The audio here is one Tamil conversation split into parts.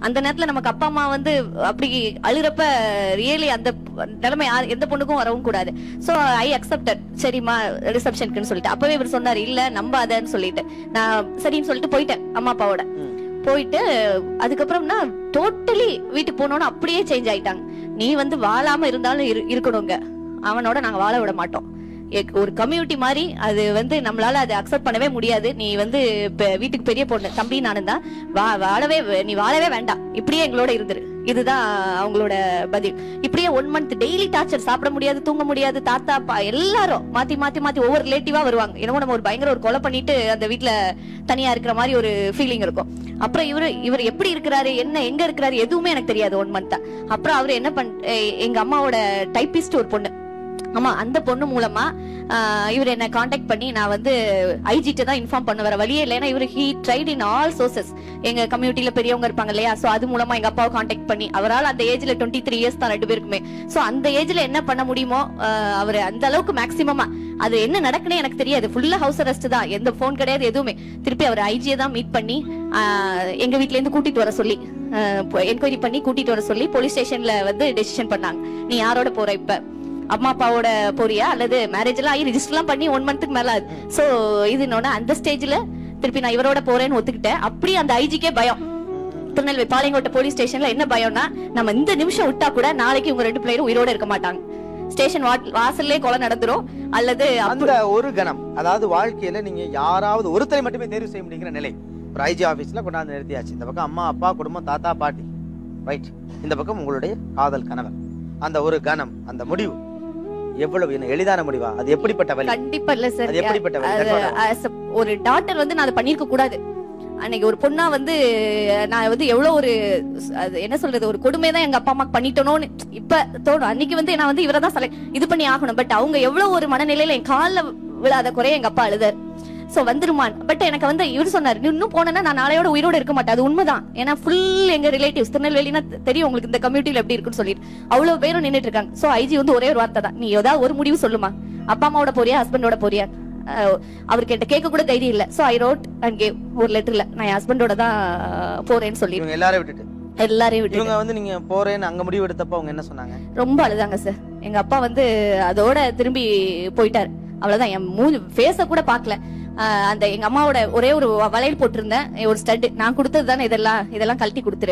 அந்த நேரத்துல நமக்கு அப்பா அம்மா வந்து அப்படி அழுறப்ப ரியலி அந்த நிலைமை யார்- எந்த பொண்ணுக்கும் வரவும் கூடாது சோ ஐ அக்செப்டட் சரிம்மா ரிசப்ஷனுக்குன்னு சொல்லிட்டு அப்பவே இவர் சொன்னாரு இல்ல நம்பாதன்னு சொல்லிட்டு நான் சரின்னு சொல்லிட்டு போயிட்டேன் அம்மா அப்பாவோட ம். போயிட்டு அதுக்கப்புறம்னா டோட்டலி வீட்டுக்கு போனோன்னு அப்படியே சேஞ்ச் ஆயிட்டாங்க நீ வந்து வாழாம இருந்தாலும் இரு- இருக்கணுங்க அவனோட நாங்க வாழ விட மாட்டோம் எக்- ஒரு கம்யூனிட்டி மாதிரி அது வந்து நம்மளால அதை அக்செப்ட் பண்ணவே முடியாது நீ வந்து பெ- வீட்டுக்கு பெரிய பொண்ணு தம்பி நானும் தான் வா வாழவே வே- நீ வாழவே வேண்டாம் இப்படியே எங்களோட இருந்துரு இதுதான் அவங்களோட பதில் இப்படியே ஒன் மந்த் டெய்லி டார்ச்சர் சாப்பிட முடியாது தூங்க முடியாது தாத்தா அப்பா எல்லாரும் மாத்தி மாத்தி மாத்தி ஒவ்வொரு ரிலேட்டிவா வருவாங்க என்னமோ நம்ம ஒரு பயங்கர ஒரு கொலை பண்ணிட்டு அந்த வீட்ல தனியா இருக்கிற மாதிரி ஒரு ஃபீலிங் இருக்கும் அப்புறம் இவரு இவர் எப்படி இருக்கிறாரு என்ன எங்க இருக்கிறாரு எதுவுமே எனக்கு தெரியாது ஒன் மந்த்தா அப்புறம் அவர் என்ன பண் எ- எங்க அம்மாவோட டைப்பிஸ்ட் ஒரு பொண்ணு ஆமா அந்த பொண்ணு மூலமா ஆஹ், இவர் என்ன காண்டாக்ட் பண்ணி நான் வந்து ஐஜிட்ட தான் இன்ஃபார்ம் பண்ண வர வழியே இல்லை ஏன்னா இவர் he tried in all sources எங்க கம்யூனிட்டில பெரியவங்க இருப்பாங்க இல்லையா சோ அது மூலமா எங்க அப்பாவை காண்டாக்ட் பண்ணி அவரால் அந்த ஏஜ்ல டுவெண்ட்டி த்ரீ இயர்ஸ் தான் ரெண்டு பேருக்குமே சோ அந்த ஏஜ்ல என்ன பண்ண முடியுமோ ஆஹ், அவர் அந்த அளவுக்கு மேக்சிமமா அது என்ன நடக்குனே எனக்கு தெரியாது ஃபுல்லா ஹவுஸ் அரெஸ்ட் தான் எந்த ஃபோன் கிடையாது எதுவுமே திருப்பி அவர் ஐஜியை தான் மீட் பண்ணி ஆஹ், எங்க வீட்ல இருந்து கூட்டிட்டு வர சொல்லி என்கொயரி பண்ணி கூட்டிட்டு வர சொல்லி போலீஸ் ஸ்டேஷன்ல வந்து டெசிஷன் பண்ணாங்க நீ யாரோட போற இப்ப அம்மா அப்பாவோட போறியா அல்லது மேரேஜ் எல்லாம் ஆகி ரிஜிஸ்டர் எல்லாம் பண்ணி ஒன் மந்த்துக்கு மேல ஆகுது சோ இது இன்னொன்னு அந்த ஸ்டேஜ்ல திருப்பி நான் இவரோட போறேன்னு ஒத்துக்கிட்டேன் அப்படியே அந்த ஐஜிக்கே பயம் திருநெல்வேலி பாளையங்கோட்டை போலீஸ் ஸ்டேஷன்ல என்ன பயம்னா நம்ம இந்த நிமிஷம் விட்டா கூட நாளைக்கு இவங்க ரெண்டு பிள்ளைகளும் உயிரோட இருக்க மாட்டாங்க ஸ்டேஷன் வாசல்லே கொலை நடந்துரும் அல்லது அந்த ஒரு கணம் அதாவது வாழ்க்கையில நீங்க யாராவது ஒருத்தரை மட்டுமே தேர்வு செய்ய முடியுங்கிற நிலை ஒரு ஐஜி ஆபீஸ்ல கொண்டாந்து நிறுத்தியாச்சு இந்த பக்கம் அம்மா அப்பா குடும்பம் தாத்தா பாட்டி ரைட் இந்த பக்கம் உங்களுடைய காதல் கணவர் அந்த ஒரு கணம் அந்த முடிவு எவ்வளவு என்ன எளிதான முடிவா அது எப்படிப்பட்ட வழி கண்டிப்பா இல்ல சார் அது எப்படிப்பட்ட வழி அது That's what I- as a- ஒரு டாக்டர் வந்து நான் அதை பண்ணிருக்க கூடாது அன்னைக்கு ஒரு பொண்ணா வந்து நான் வந்து எவ்வளவு ஒரு அது என்ன சொல்றது ஒரு கொடுமை தான் எங்க அப்பா அம்மா பண்ணிட்டனோன்னு இப்ப தோணும் அன்னைக்கு வந்து நான் வந்து இவரை தான் select- இது பண்ணி ஆகணும் பட் அவங்க எவ்வளவு ஒரு மனநிலையில என் கால்ல விழாத குறைய எங்க அப்பா அழுதார் சோ வந்துருமான் பட் எனக்கு வந்து இவர் சொன்னாரு நீ இன்னும் போனேன்னா நான் நாளையோட உயிரோட இருக்க மாட்டேன் அது உண்மைதான் ஏன்னா ஃபுல் எங்க ரிலேட்டிவ்ஸ் திருநெல்வேலினா தெ- தெரியும் உங்களுக்கு இந்த கம்யூனிட்டில எப்படி இருக்குன்னு சொல்லிட்டு அவ்வளவு பேரும் நின்னுட்டு இருக்காங்க சோ ஐஜி வந்து ஒரே ஒரு வார்த்தை தான் நீ ஏதாவது ஒரு முடிவு சொல்லுமா அப்பா அம்மாவோட போறியா ஹஸ்பண்டோட போறியா அஹ் அவருக்கு என்கிட்ட கேட்க கூட தைரியம் இல்ல so I wrote and gave ஒரு லெட்டர்ல நான் என் ஹஸ்பண்டோட தான் போறேன்னு சொல்லி இவங்க எல்லாரையும் விட்டுட்டு எல்லாரையும் விட்டு இவங்க வந்து நீங்க போறேன்னு அங்க முடிவு எடுத்தப்ப அவங்க என்ன சொன்னாங்க ரொம்ப அழுதாங்க சார் எங்க அப்பா வந்து அதோட திரும்பி போயிட்டாரு அவ்வளவுதான் என் மூஞ்சி ஃபேஸ கூட பார்க்கல ஆஹ் அந்த எங்க அம்மாவோட ஒரே ஒரு வ- வளையல் போட்டிருந்தேன் ஒரு ஸ்டட் நான் கொடுத்தது தானே இதெல்லாம் இதெல்லாம் கழட்டி கொடுத்துரு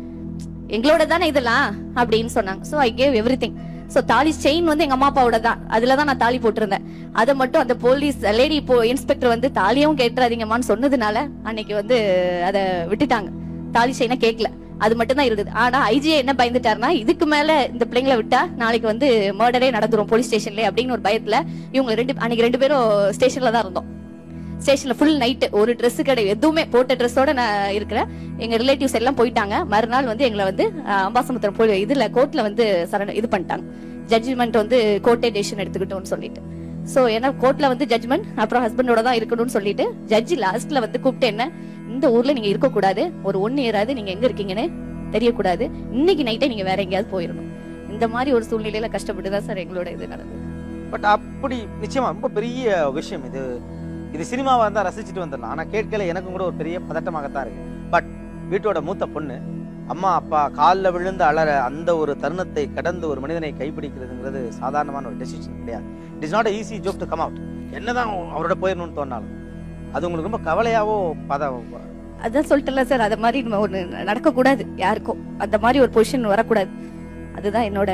எங்களோட தானே இதெல்லாம் அப்படின்னு சொன்னாங்க so I gave everything so தாலி செயின் வந்து எங்க அம்மா அப்பாவோட தான் அதுல தான் நான் தாலி போட்டிருந்தேன் அதை மட்டும் அந்த போலீஸ் லேடி இப்போ இன்ஸ்பெக்டர் வந்து தாலியும் கேட்டுறாதீங்கம்மான்னு சொன்னதுனால அன்னைக்கு வந்து அதை விட்டுட்டாங்க தாலி செயினை கேட்கல அது மட்டும் தான் இருந்தது ஆனா ஐஜி என்ன பயந்துட்டாருன்னா இதுக்கு மேல இந்த பிள்ளைங்களை விட்டா நாளைக்கு வந்து மர்டரே நடந்துரும் போலீஸ் ஸ்டேஷன்ல அப்படின்னு ஒரு பயத்துல இவங்க ரெண்டு அன்னைக்கு ரெண்டு பேரும் ஸ்டேஷன்ல தான் இருந்தோம் ஸ்டேஷன்ல ஃபுல் நைட் ஒரு Dress கிடையாது எதுவுமே போட்ட ட்ரெஸ்ஸோட நான் இருக்கிறேன் எங்க ரிலேட்டிவ்ஸ் எல்லாம் போயிட்டாங்க மறுநாள் வந்து எங்களை வந்து அஹ், அம்பாசமுத்திரம் போய் இதுல கோர்ட்ல வந்து சரண இது பண்ணிட்டாங்க ஜட்ஜ்மெண்ட் வந்து கோர்ட்டே டெசிஷன் எடுத்துக்கிட்டோம்னு சொல்லிட்டு சோ ஏன்னா கோர்ட்ல வந்து ஜட்ஜ்மெண்ட் அப்புறம் ஹஸ்பண்டோட தான் இருக்கணும்னு சொல்லிட்டு ஜட்ஜ் லாஸ்ட்ல வந்து கூப்பிட்டு என்ன இந்த ஊர்ல நீங்க இருக்க கூடாது ஒரு ஒன் இயராது நீங்க எங்க இருக்கீங்கன்னு தெரியக்கூடாது இன்னைக்கு நைட்டே நீங்க வேற எங்கேயாவது போயிடணும் இந்த மாதிரி ஒரு சூழ்நிலையில கஷ்டப்பட்டு தான் சார் எங்களோட இது நடந்தது பட் அப்படி நிச்சயமா ரொம்ப பெரிய விஷயம் இது இது சினிமாவா இருந்தா ரசிச்சுட்டு வந்துடலாம் ஆனா கேட்கல எனக்கும் கூட ஒரு பெரிய பதட்டமாகத்தான் இருக்கு பட் வீட்டோட மூத்த பொண்ணு அம்மா அப்பா காலில் விழுந்து அலற அந்த ஒரு தருணத்தை கடந்து ஒரு மனிதனை கைப்பிடிக்கிறதுங்கிறது சாதாரணமான ஒரு டெசிஷன் கிடையாது it is not easy job to come out என்னதான் அவரோட போயிடணும்னு தோணாலும் அது உங்களுக்கு ரொம்ப கவலையாவோ பத அதான் சொல்லிட்டல சார் அது மாதிரி நம்ம ஒண்ணு நடக்க கூடாது யாருக்கும் அந்த மாதிரி ஒரு பொசிஷன் வரக்கூடாது அதுதான் என்னோட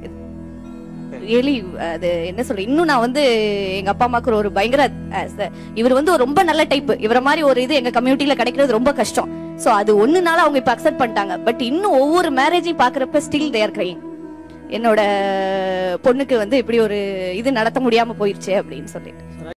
ரியலி அது என்ன சொல்ற இன்னும் நான் வந்து எங்க அப்பா அம்மாக்கு ஒரு பயங்கர அஹ், ச- இவர் வந்து ஒரு ரொம்ப நல்ல டைப் இவர மாதிரி ஒரு இது எங்க கம்யூனிட்டில கிடைக்கிறது ரொம்ப கஷ்டம் சோ அது ஒண்ணுனால அவங்க இப்ப அக்செப்ட் பண்ணிட்டாங்க பட் இன்னும் ஒவ்வொரு மேரேஜையும் பாக்குறப்ப ஸ்டில் தேர் கிரைங் என்னோட பொண்ணுக்கு வந்து இப்படி ஒரு இது நடத்த முடியாம போயிருச்சு அப்படின்னு சொல்லிட்டு